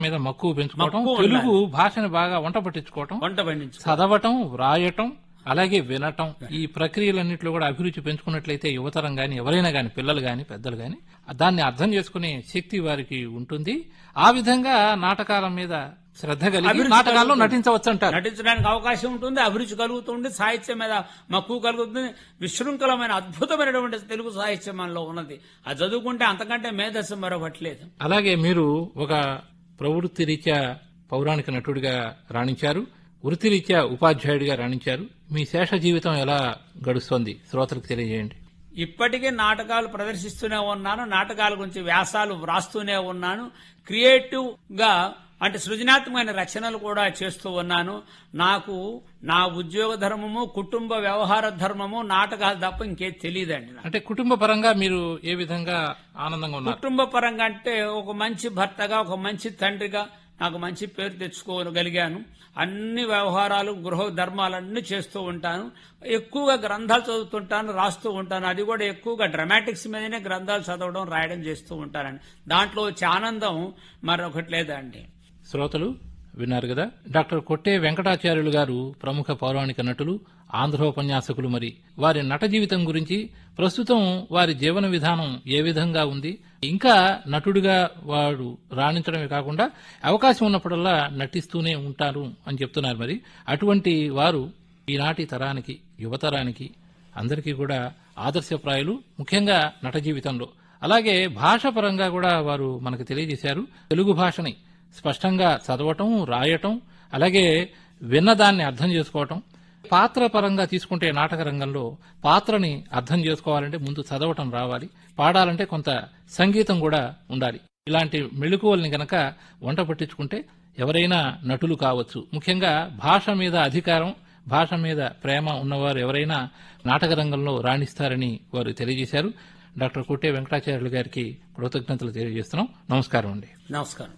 మీద మక్కువ పెంచుకోవటం మక్కువ తెలుగు భాషని బాగా వంట పట్టించుకోవటం వంట పండించు చదవటం వ్రాయటం అలాగే వినటం ఈ ప్రక్రియలన్నింటిలో కూడా అభిరుచి పెంచుకున్నట్లయితే యువతరం గాని ఎవరైనా గాని పిల్లలు గాని పెద్దలు గాని దాన్ని అర్థం చేసుకునే శక్తి వారికి ఉంటుంది ఆ విధంగా నాటకాల మీద శ్రద్ధ కలిగి అభిరుచి నాటకాల్లో కలుగుతుంది. నటించవచ్చు అంటారు నటించడానికి అవకాశం ఉంటుంది అభిరుచి కలుగుతుంది సాహిత్యం మీద మక్కువ కలుగుతుంది విశృంఖలమైన అద్భుతమైనటువంటి తెలుగు సాహిత్యం మనలో ఉన్నది అది చదువుకుంటే అంతకంటే మేధస్సు మరొకట్లేదు అలాగే మీరు ఒక ప్రవృత్తి రీత్యా పౌరాణిక నటుడిగా రాణించారు వృత్తిరీత్యా ఉపాధ్యాయుడిగా రాణించారు మీ శేష జీవితం ఎలా గడుస్తోంది శ్రోతలకు తెలియజేయండి ఇప్పటికే నాటకాలు ప్రదర్శిస్తూనే ఉన్నాను నాటకాల గురించి వ్యాసాలు వ్రాస్తూనే ఉన్నాను క్రియేటివ్ గా అంటే సృజనాత్మకమైన రచనలు కూడా చేస్తూ ఉన్నాను నాకు నా ఉద్యోగ ధర్మము కుటుంబ వ్యవహార ధర్మము నాటకాలు తప్ప ఇంకే తెలియదండి నాకు. అంటే కుటుంబ పరంగా మీరు ఏ విధంగా ఆనందంగా ఉన్నారు కుటుంబ పరంగా అంటే ఒక మంచి భర్తగా ఒక మంచి తండ్రిగా నాకు మంచి పేరు తెచ్చుకోగలిగాను అన్ని వ్యవహారాలు గృహ ధర్మాలన్నీ చేస్తూ ఉంటాను ఎక్కువగా గ్రంథాలు చదువుతుంటాను రాస్తూ ఉంటాను అది కూడా ఎక్కువగా డ్రామాటిక్స్ మీదనే గ్రంథాలు చదవడం రాయడం చేస్తూ ఉంటానండి దాంట్లో వచ్చే ఆనందం మరొకటి లేదండి శ్రోతలు విన్నారు కదా డాక్టర్ కొట్టే వెంకటాచార్యులు గారు ప్రముఖ పౌరాణిక నటులు ఆంధ్రోపన్యాసకులు మరి వారి నట జీవితం గురించి ప్రస్తుతం వారి జీవన విధానం ఏ విధంగా ఉంది ఇంకా నటుడిగా వాడు రాణించడమే కాకుండా అవకాశం ఉన్నప్పుడల్లా నటిస్తూనే ఉంటారు అని చెప్తున్నారు మరి అటువంటి వారు ఈనాటి తరానికి యువతరానికి అందరికీ కూడా ఆదర్శప్రాయులు ముఖ్యంగా నట జీవితంలో అలాగే భాష పరంగా కూడా వారు మనకు తెలియజేశారు తెలుగు భాషని స్పష్టంగా చదవటం రాయటం అలాగే విన్నదాన్ని అర్థం చేసుకోవటం పాత్ర పరంగా తీసుకుంటే నాటక రంగంలో పాత్రని అర్థం చేసుకోవాలంటే ముందు చదవటం రావాలి పాడాలంటే కొంత సంగీతం కూడా ఉండాలి ఇలాంటి మెళుకువల్ని గనక వంట పట్టించుకుంటే ఎవరైనా నటులు కావచ్చు ముఖ్యంగా భాష మీద అధికారం భాష మీద ప్రేమ ఉన్నవారు ఎవరైనా నాటక రంగంలో రాణిస్తారని వారు తెలియజేశారు డాక్టర్ కొట్టే వెంకటాచార్యులు గారికి కృతజ్ఞతలు తెలియజేస్తున్నాం నమస్కారం అండి నమస్కారం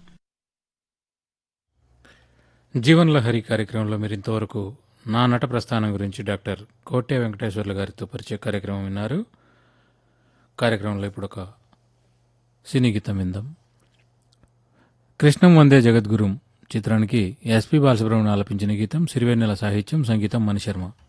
జీవన్ లహరి కార్యక్రమంలో మీరు ఇంతవరకు నా నట ప్రస్థానం గురించి డాక్టర్ కోటే వెంకటేశ్వర్లు గారితో పరిచయ కార్యక్రమం విన్నారు కార్యక్రమంలో ఇప్పుడు ఒక సినీ గీతం విందాం కృష్ణం వందే జగద్గురుం చిత్రానికి ఎస్పి బాలసుబ్రహ్మణ్యం ఆలపించిన గీతం సిరివెన్నెల సాహిత్యం సంగీతం మణిశర్మ